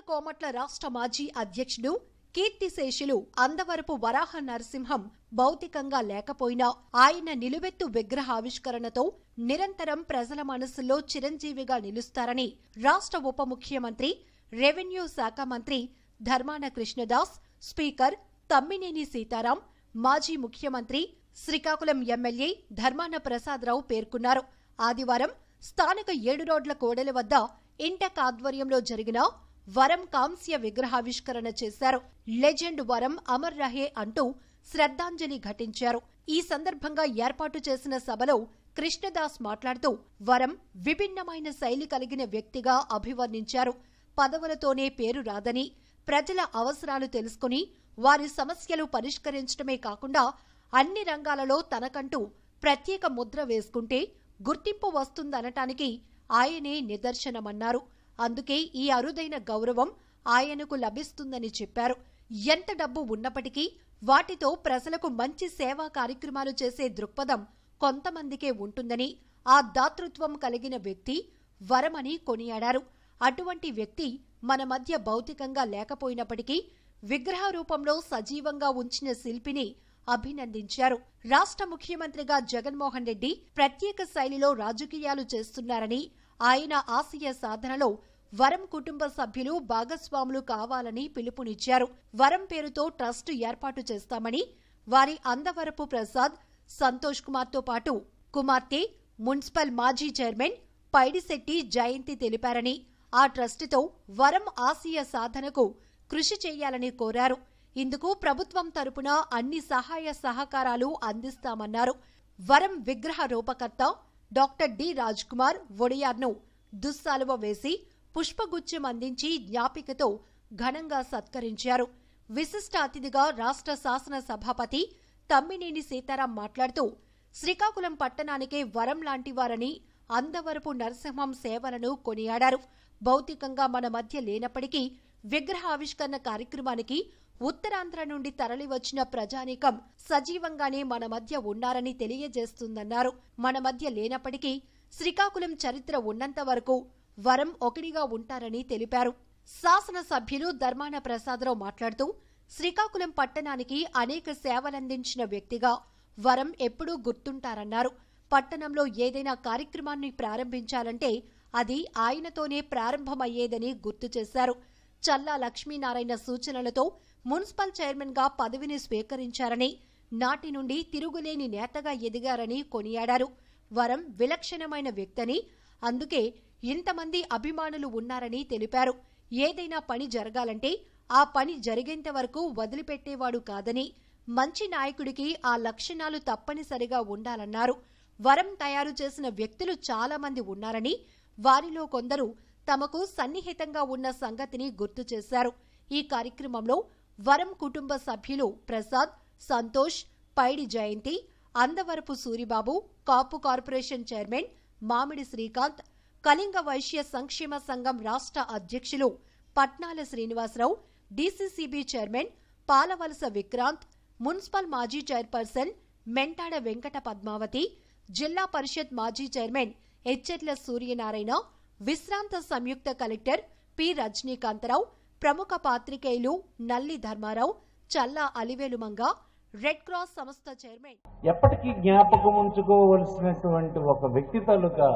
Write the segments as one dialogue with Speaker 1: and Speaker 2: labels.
Speaker 1: కోమట్ల రాష్ట్ర మాజీ అధ్యక్షుడు కీర్తిశేషులు అందవరపు వరాహ నరసింహం భౌతికంగా లేకపోయినా ఆయన నిలువెత్తు విగ్రహావిష్కరణతో నిరంతరం ప్రజల మనసుల్లో చిరంజీవిగా నిలుస్తారని రాష్ట్ర ఉప ముఖ్యమంత్రి రెవెన్యూ శాఖ మంత్రి ధర్మాన కృష్ణదాస్ స్పీకర్ తమ్మినేని సీతారాం మాజీ ముఖ్యమంత్రి శ్రీకాకుళం ఎమ్మెల్యే ధర్మాన ప్రసాదరావు పేర్కొన్నారు ఆదివారం స్థానిక ఏడు రోడ్ల కోడెల వద్ద ఇంటక్ ఆధ్వర్యంలో జరిగిన వరం కాంస్య విగ్రహావిష్కరణ చేశారు లెజెండ్ వరం అమర్ రహే అంటూ శ్రద్ధాంజలి ఘటించారు ఈ సందర్భంగా ఏర్పాటు చేసిన సభలో కృష్ణదాస్ మాట్లాడుతూ వరం విభిన్నమైన శైలి కలిగిన వ్యక్తిగా అభివర్ణించారు పదవులతోనే పేరు రాదని ప్రజల అవసరాలు తెలుసుకుని వారి సమస్యలు పరిష్కరించడమే కాకుండా అన్ని రంగాలలో తనకంటూ ప్రత్యేక ముద్ర వేసుకుంటే గుర్తింపు వస్తుందనటానికి ఆయనే నిదర్శనమన్నారు అందుకే ఈ అరుదైన గౌరవం ఆయనకు లభిస్తుందని చెప్పారు ఎంత డబ్బు ఉన్నప్పటికీ వాటితో ప్రజలకు మంచి సేవా కార్యక్రమాలు చేసే దృక్పథం కొంతమందికే ఉంటుందని ఆ దాతృత్వం కలిగిన వ్యక్తి వరమని కొనియాడారు అటువంటి వ్యక్తి మన మధ్య భౌతికంగా లేకపోయినప్పటికీ విగ్రహ రూపంలో సజీవంగా ఉంచిన శిల్పిని అభినందించారు రాష్ట్ర ముఖ్యమంత్రిగా జగన్మోహన్ రెడ్డి ప్రత్యేక శైలిలో రాజకీయాలు చేస్తున్నారని ఆయన ఆశయ సాధనలో వరం కుటుంబ సభ్యులు భాగస్వాములు కావాలని పిలుపునిచ్చారు వరం పేరుతో ట్రస్ట్ ఏర్పాటు చేస్తామని వారి అందవరపు ప్రసాద్ సంతోష్ కుమార్తో పాటు కుమార్తె మున్సిపల్ మాజీ చైర్మన్ పైడిశెట్టి జయంతి తెలిపారని ఆ ట్రస్టుతో వరం ఆశయ సాధనకు కృషి చేయాలని కోరారు ఇందుకు ప్రభుత్వం తరపున అన్ని సహాయ సహకారాలు అందిస్తామన్నారు వరం విగ్రహ రూపకర్త డాక్టర్ డి రాజ్ కుమార్ ఒడియార్ను దుస్సాలువ వేసి పుష్పగుచ్చం అందించి జ్ఞాపికతో ఘనంగా సత్కరించారు విశిష్ట అతిథిగా రాష్ట్ర శాసన సభాపతి తమ్మినేని సీతారాం మాట్లాడుతూ శ్రీకాకుళం పట్టణానికే వరం లాంటివారని అందవరపు నరసింహం సేవలను కొనియాడారు భౌతికంగా మన మధ్య లేనప్పటికీ విగ్రహ ఆవిష్కరణ కార్యక్రమానికి ఉత్తరాంధ్ర నుండి తరలివచ్చిన ప్రజానీకం సజీవంగానే మన మధ్య ఉన్నారని తెలియజేస్తుందన్నారు మన మధ్య లేనప్పటికీ శ్రీకాకుళం చరిత్ర ఉన్నంత వరకు వరం ఒకటిగా ఉంటారని తెలిపారు శాసనసభ్యులు ధర్మాన ప్రసాదరావు మాట్లాడుతూ శ్రీకాకుళం పట్టణానికి అనేక సేవలందించిన వ్యక్తిగా వరం ఎప్పుడూ గుర్తుంటారన్నారు పట్టణంలో ఏదైనా కార్యక్రమాన్ని ప్రారంభించాలంటే అది ఆయనతోనే ప్రారంభమయ్యేదని గుర్తు చేశారు చల్లా లక్ష్మీనారాయణ సూచనలతో మున్సిపల్ చైర్మన్ గా పదవిని స్వీకరించారని నాటి నుండి తిరుగులేని నేతగా ఎదిగారని కొనియాడారు వరం విలక్షణమైన వ్యక్తని అందుకే ఇంతమంది అభిమానులు ఉన్నారని తెలిపారు ఏదైనా పని జరగాలంటే ఆ పని జరిగేంత వరకు వదిలిపెట్టేవాడు కాదని మంచి నాయకుడికి ఆ లక్షణాలు తప్పనిసరిగా ఉండాలన్నారు వరం తయారు చేసిన వ్యక్తులు చాలా మంది ఉన్నారని వారిలో కొందరు తమకు సన్నిహితంగా ఉన్న సంగతిని గుర్తు చేశారు ఈ కార్యక్రమంలో వరం కుటుంబ సభ్యులు ప్రసాద్ సంతోష్ పైడి జయంతి అందవరపు సూరిబాబు కాపు కార్పొరేషన్ చైర్మన్ మామిడి శ్రీకాంత్ కళింగ వైశ్య సంక్షేమ సంఘం రాష్ట్ర అధ్యక్షులు Patnala Srinivasarao DCCB chairman Palavalasa Vikranth municipal మాజీ చైర్పర్సన్ మెంటాడ వెంకట పద్మావతి జిల్లా పరిషత్ మాజీ చైర్మన్ హెచ్చెట్ల సూర్యనారాయణ విశ్రాంత సంయుక్త కలెక్టర్ పి రజనీకాంతరావు ప్రముఖ పాత్రికేయులు నల్లి ధర్మారావు చల్లా అలివేలుమంగ రెడ్ క్రాస్ సంస్థ చైర్మన్
Speaker 2: ఎప్పటికీ జ్ఞాపకం ఉంచుకోవలసినటువంటి ఒక వ్యక్తి తాలూకా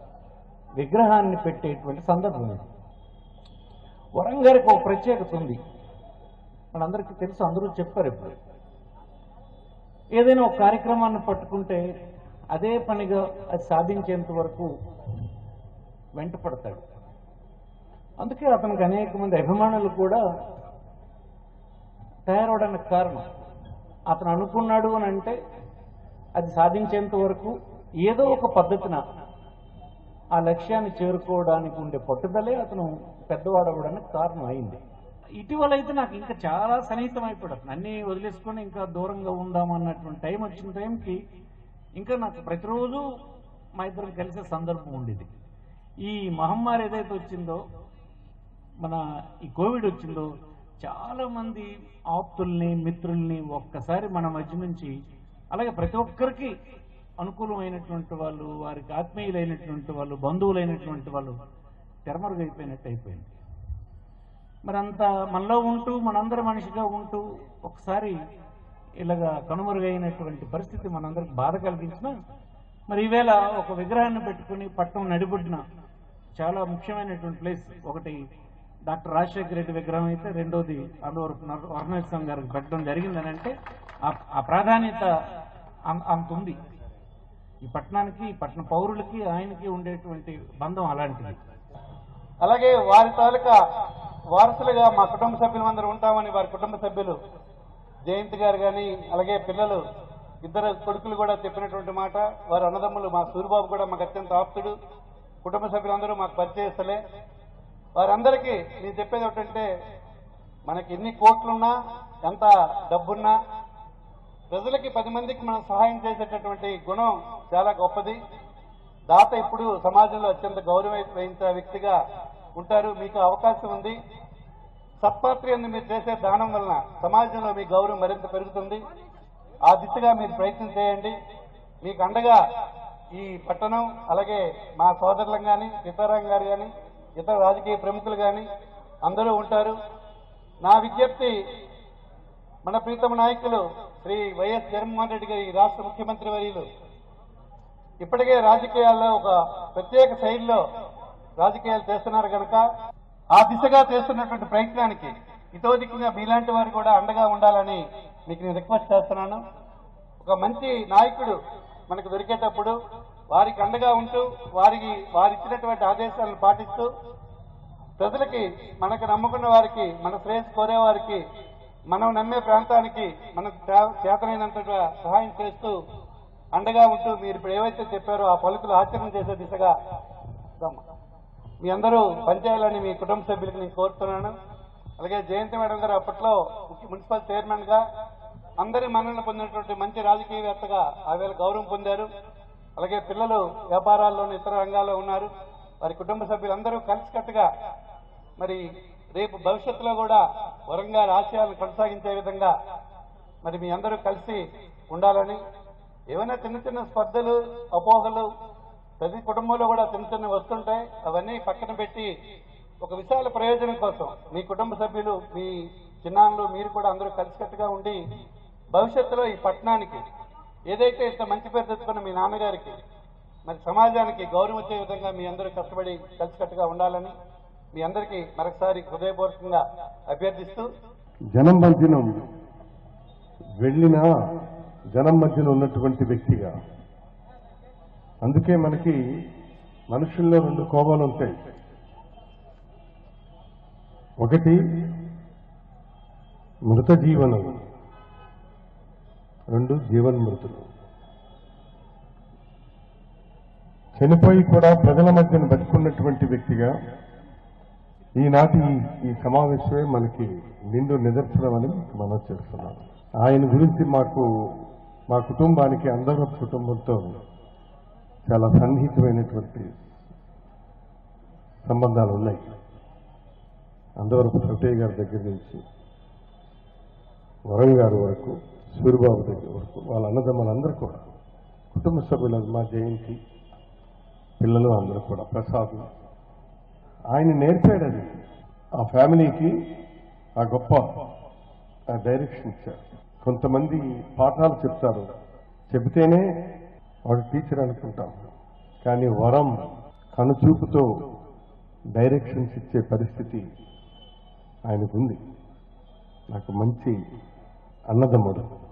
Speaker 2: విగ్రహాన్ని పెట్టేటువంటి సందర్భం ఇది వరంగారికి ఒక ప్రత్యేకత ఉంది మనందరికీ తెలుసు అందరూ చెప్పారు ఇప్పుడు ఏదైనా ఒక కార్యక్రమాన్ని పట్టుకుంటే అదే పనిగా అది సాధించేంత వరకు వెంట పడతాడు అందుకే అతనికి అనేక మంది అభిమానులు కూడా తయారవడానికి కారణం అతను అనుకున్నాడు అని అంటే అది సాధించేంత వరకు ఏదో ఒక పద్ధతిన ఆ లక్ష్యాన్ని చేరుకోవడానికి ఉండే పట్టుదలే అతను పెద్దవాడవడానికి కారణం అయింది ఇటీవల అయితే నాకు ఇంకా చాలా సన్నిహితం అయిపోయాడు అన్నీ వదిలేసుకొని ఇంకా దూరంగా ఉందామన్నటువంటి టైం వచ్చిన టైంకి ఇంకా నాకు ప్రతిరోజు మా ఇద్దరం కలిసే సందర్భం ఉండేది ఈ మహమ్మారి ఏదైతే వచ్చిందో మన ఈ కోవిడ్ వచ్చిందో చాలా మంది ఆప్తుల్ని మిత్రుల్ని ఒక్కసారి మన మధ్య నుంచి అలాగే ప్రతి ఒక్కరికి అనుకూలమైనటువంటి వాళ్ళు వారికి ఆత్మీయులైనటువంటి వాళ్ళు బంధువులైనటువంటి వాళ్ళు తెరమరుగైపోయినట్టు అయిపోయింది మరి అంత మనలో ఉంటూ మనందరి మనిషిగా ఉంటూ ఒకసారి ఇలాగా కనుమరుగైనటువంటి పరిస్థితి మనందరికి బాధ కలిగించిన మరి ఈవేళ ఒక విగ్రహాన్ని పెట్టుకుని పట్టణం నడిబొడ్డున చాలా ముఖ్యమైనటువంటి ప్లేస్ ఒకటి డాక్టర్ రాజశేఖర రెడ్డి విగ్రహం అయితే రెండోది అందువరకు వర్ణేశ్వరం గారికి పెట్టడం జరిగిందని అంటే ఆ- ఆ ప్రాధాన్యత అం- అంత ఉంది ఈ పట్టణానికి ఈ పట్టణ పౌరులకి ఆయనకి ఉండేటువంటి బంధం అలాంటిది
Speaker 3: అలాగే వారి తాలూకా వారసులుగా మా కుటుంబ సభ్యులందరూ ఉంటామని వారి కుటుంబ సభ్యులు జయంత్ గారు కానీ అలాగే పిల్లలు ఇద్దరు కొడుకులు కూడా చెప్పినటువంటి మాట వారి అన్నదమ్ములు మా సూరిబాబు కూడా మాకు అత్యంత ఆప్తుడు కుటుంబ సభ్యులందరూ మాకు పరిచయస్తలే వారందరికీ నేను చెప్పేది ఏంటంటే మనకి ఎన్ని కోట్లున్నా ఎంత డబ్బున్నా ప్రజలకి పది మందికి మనం సహాయం చేసేటటువంటి గుణం చాలా గొప్పది దాత ఇప్పుడు సమాజంలో అత్యంత గౌరవించే వ్యక్తిగా ఉంటారు మీకు అవకాశం ఉంది సత్పాత్రియందు మీరు చేసే దానం వలన సమాజంలో మీ గౌరవం మరింత పెరుగుతుంది ఆ దిశగా మీరు ప్రయత్నం చేయండి మీకు అండగా ఈ పట్టణం అలాగే మా సోదరులం కానీ సీతారాం గారు కానీ ఇతర రాజకీయ ప్రముఖులు కానీ అందరూ ఉంటారు నా విజ్ఞప్తి మన ప్రీతమ నాయకులు శ్రీ వైఎస్ జగన్మోహన్ రెడ్డి గారి రాష్ట్ర ముఖ్యమంత్రి వర్యులు ఇప్పటికే రాజకీయాల్లో ఒక ప్రత్యేక శైలిలో రాజకీయాలు చేస్తున్నారు కనుక ఆ దిశగా చేస్తున్నటువంటి ప్రయత్నానికి ఇతోదికంగా మీలాంటి వారు కూడా అండగా ఉండాలని మీకు నేను రిక్వెస్ట్ చేస్తున్నాను ఒక మంచి నాయకుడు మనకు దొరికేటప్పుడు వారికి అండగా ఉంటూ వారికి వారు ఇచ్చినటువంటి ఆదేశాలను పాటిస్తూ ప్రజలకి మనకు నమ్ముకున్న వారికి మన శ్రేయస్ కోరే వారికి మనం నమ్మే ప్రాంతానికి మనకు చే- చేతనైనంతగా సహాయం చేస్తూ అండగా ఉంటూ మీరు ఇప్పుడు ఏవైతే చెప్పారో ఆ పలుకులు ఆచరణ చేసే దిశగా రమ్మ. మీ అందరూ పనిచేయాలని మీ కుటుంబ సభ్యులకు నేను కోరుతున్నాను అలాగే జయంతి మేడం గారు అప్పట్లో ముఖ్య- మున్సిపల్ చైర్మన్ గా అందరి మన్నన పొందినటువంటి మంచి రాజకీయవేత్తగా ఆవేళ గౌరవం పొందారు అలాగే పిల్లలు వ్యాపారాల్లోని ఇతర రంగాల్లో ఉన్నారు వారి కుటుంబ సభ్యులందరూ కలిసికట్టుగా మరి రేపు భవిష్యత్తులో కూడా వరంగారి ఆశయాలను కొనసాగించే విధంగా మరి మీ అందరూ కలిసి ఉండాలని ఏమైనా చిన్న చిన్న స్పర్ధలు అపోహలు ప్రతి కుటుంబంలో కూడా చిన్న చిన్న వస్తుంటాయి అవన్నీ పక్కన పెట్టి ఒక విశాల ప్రయోజనం కోసం మీ కుటుంబ సభ్యులు మీ చిన్నాన్నలు మీరు కూడా అందరూ కలిసికట్టుగా ఉండి భవిష్యత్తులో ఈ పట్టణానికి ఏదైతే ఇంత మంచి పేరు తెచ్చుకున్న మీ నాన్నగారికి మరి సమాజానికి గౌరవం వచ్చే విధంగా మీ అందరూ కష్టపడి కలిసికట్టుగా ఉండాలని మీ అందరికీ మరొకసారి హృదయపూర్వకంగా అభ్యర్థిస్తూ
Speaker 4: జనం మధ్యన వెళ్ళిన జనం మధ్యన ఉన్నటువంటి వ్యక్తిగా అందుకే మనకి మనుషుల్లో రెండు కోపాలు ఉంటాయి ఒకటి మృత జీవనం రెండు జీవన్మృతులు చనిపోయి కూడా ప్రజల మధ్యన బతుకున్నటువంటి వ్యక్తిగా ఈనాటి ఈ- ఈ సమావేశమే మనకి నిండు నిదర్శనం అని మనం చేస్తున్నాం ఆయన గురించి మాకు మా కుటుంబానికి అందరూ కుటుంబంతో చాలా సన్నిహితమైనటువంటి సంబంధాలు ఉన్నాయి అందవరపు సతయ్య గారి దగ్గర నుంచి వరం గారి వరకు సూరిబాబు దగ్గర వరకు వాళ్ళ అన్నదమ్ములందరూ కూడా కుటుంబ సభ్యులు మా జయంతి పిల్లలు అందరూ కూడా ప్రసాద్ ఆయన నేర్పాడు అది ఆ ఫ్యామిలీకి ఆ గొప్ప ఆ డైరెక్షన్ ఇచ్చారు కొంతమంది పాఠాలు చెప్తారు చెబితేనే వాడు టీచర్ అనుకుంటాం కానీ వరం కనుచూపుతో డైరెక్షన్స్ ఇచ్చే పరిస్థితి ఆయనకుంది నాకు మంచి అన్నదమ్ముడు